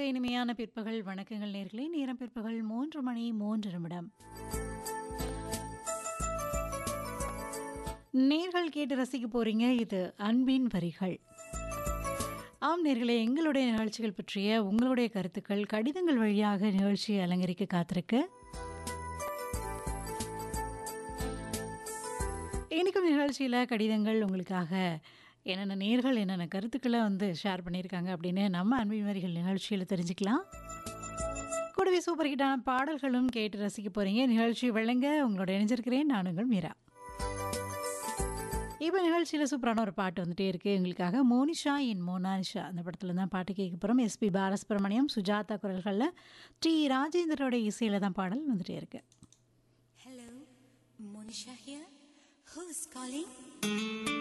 இனிமையான பிற்பகல் வணக்கங்கள் நேர்களே நேரம் பிற்பகல் மூன்று மணி மூன்று நிமிடம் நேர்கள் கேட்டு ரசிக்க போறீங்க இது அன்பின் வரிகள் ஆம் நேர்களே எங்களுடைய நிகழ்ச்சிகள் பற்றிய உங்களுடைய கருத்துக்கள் கடிதங்கள் வழியாக நிகழ்ச்சியை அலங்கரிக்க காத்திருக்கு இன்றைக்கும் நிகழ்ச்சியில் கடிதங்கள் உங்களுக்காக என்னென்ன நேர்கள் என்னென்ன கருத்துக்களை வந்து ஷேர் பண்ணியிருக்காங்க அப்படின்னு நம்ம அன்பின் வரிகள் நிகழ்ச்சியில் தெரிஞ்சுக்கலாம் கூடவே சூப்பர் ஹிட்டான பாடல்களும் கேட்டு ரசிக்க போகிறீங்க நிகழ்ச்சி வழங்க உங்களோட இணைஞ்சிருக்கிறேன் நான் உங்கள் மீரா இப்போ நிகழ்ச்சியில் சூப்பரான ஒரு பாட்டு வந்துட்டே இருக்கு எங்களுக்காக மோனிஷா இன் மோனானிஷா அந்த படத்தில் தான் பாட்டு கேட்க போகிறோம் எஸ்பி பாலசுப்ரமணியம் சுஜாதா குரல்களில் டி ராஜேந்திரோட இசையில் தான் பாடல் வந்துட்டே இருக்கு Hello, Monisha here. Who's calling?